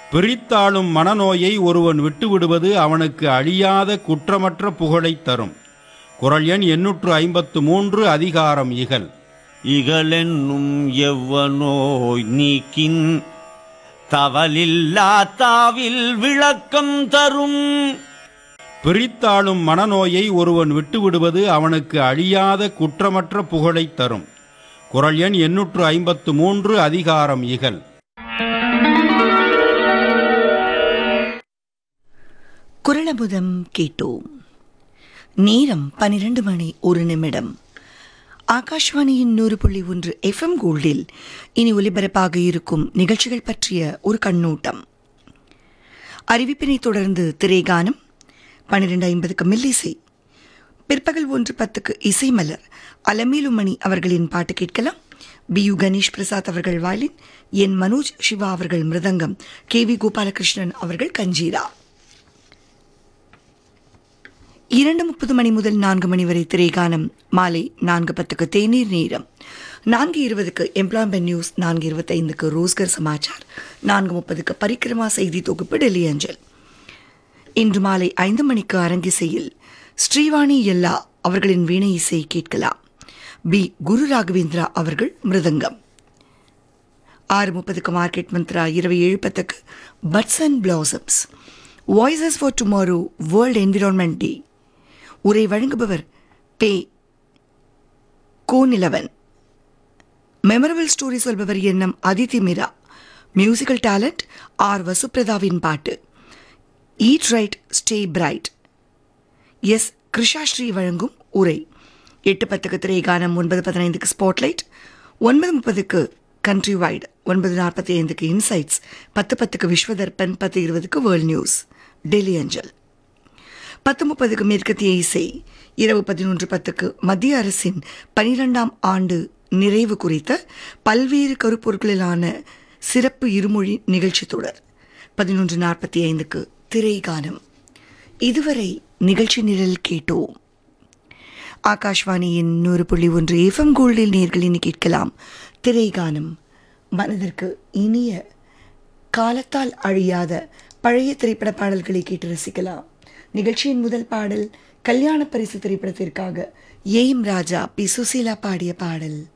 பிரித்தாளும் மனநோயை ஒருவன் விட்டுவிடுவது அவனுக்கு அழியாத குற்றமற்ற புகழைத் தரும் குரல் எண் எண்ணூற்று ஐம்பத்து மூன்று அதிகாரம் இகல் இகலென்னும் எவ்வனோய் நீக்கின் தவலில்லா தாவில் விளக்கம் தரும் பிரித்தாளும் மனநோயை ஒருவன் விட்டுவிடுவது அவனுக்கு அழியாத குற்றமற்ற புகழைத் தரும் குரல் எண் எண்ணூற்று ஐம்பத்து மூன்று அதிகாரம் இகல் குரலமுதம் கேட்டோம் நேரம் பனிரெண்டு மணி ஒரு நிமிடம் ஆகாஷ்வாணியின் நூறு புள்ளி ஒன்று எஃப்எம் கோல்டில் இனி ஒலிபரப்பாக இருக்கும் நிகழ்ச்சிகள் பற்றிய ஒரு கண்ணோட்டம் அறிவிப்பினை தொடர்ந்து திரைகானம் பன்னிரெண்டு ஐம்பதுக்கு மில்லிசை பிற்பகல் ஒன்று பத்துக்கு இசைமலர் அலமேலுமணி அவர்களின் பாட்டு கேட்கலாம் பி யு கணேஷ் பிரசாத் அவர்கள் வாயிலின் என் மனோஜ் சிவா அவர்கள் மிருதங்கம் கே வி கோபாலகிருஷ்ணன் அவர்கள் கஞ்சீரா இரண்டு முப்பது மணி முதல் நான்கு மணி வரை திரைகானம் மாலை நான்கு பத்துக்கு தேநீர் நேரம் நான்கு இருபதுக்கு எம்ப்ளாய்மெண்ட் நியூஸ் நான்கு இருபத்தைந்துக்கு ரோஸ்கர் சமாச்சார் நான்கு முப்பதுக்கு பரிக்கிரமா செய்தி தொகுப்பு டெல்லி அஞ்சல் இன்று மாலை ஐந்து மணிக்கு அரங்கிசையில் ஸ்ரீவாணி எல்லா அவர்களின் வீணை இசை கேட்கலாம் பி குரு ராகவேந்திரா அவர்கள் மிருதங்கம் ஆறு முப்பதுக்கு மார்க்கெட் மந்த்ரா இரவு ஏழு பத்துக்கு buds and blossoms voices for tomorrow world environment day உரை வழங்குபவர் பே கோநிலவன் மெமரபிள் ஸ்டோரி சொல்பவர் எண்ணம் Aditi Meera musical talent R வசுப்ரதாவின் பாட்டு eat right stay bright S Krishashree வழங்கும் உரை எட்டு பத்துக்கு திரைகானம் ஒன்பது பதினைந்துக்கு ஸ்பாட்லைட் ஒன்பது முப்பதுக்கு கண்ட்ரி வைடு ஒன்பது நாற்பத்தி ஐந்துக்கு இன்சைட்ஸ் பத்து பத்துக்கு விஸ்வதர்பன் பத்து இருபதுக்கு வேர்ல்ட் நியூஸ் டெல்லி அஞ்சல் பத்து முப்பதுக்கு மேற்கத்திய இசை இரவு பதினொன்று பத்துக்கு மத்திய அரசின் பனிரெண்டாம் ஆண்டு நிறைவு குறித்த பல்வேறு கருப்பொருட்களிலான சிறப்பு இருமொழி நிகழ்ச்சி தொடர் பதினொன்று நாற்பத்தி ஐந்துக்கு திரைகானம் இதுவரை நிகழ்ச்சி நிரல் கேட்டோம் ஆகாஷ்வாணியின் நூறு புள்ளி ஒன்று எஃப்எம் கோல்டில் நேர்களின் கேட்கலாம் திரைகானம் மனதிற்கு இனிய காலத்தால் அழியாத பழைய திரைப்பட பாடல்களை கேட்டு ரசிக்கலாம் நிகழ்ச்சியின் முதல் பாடல் கல்யாண பரிசு திரைப்படத்திற்காக ஏம் ராஜா பி சுசீலா பாடிய பாடல்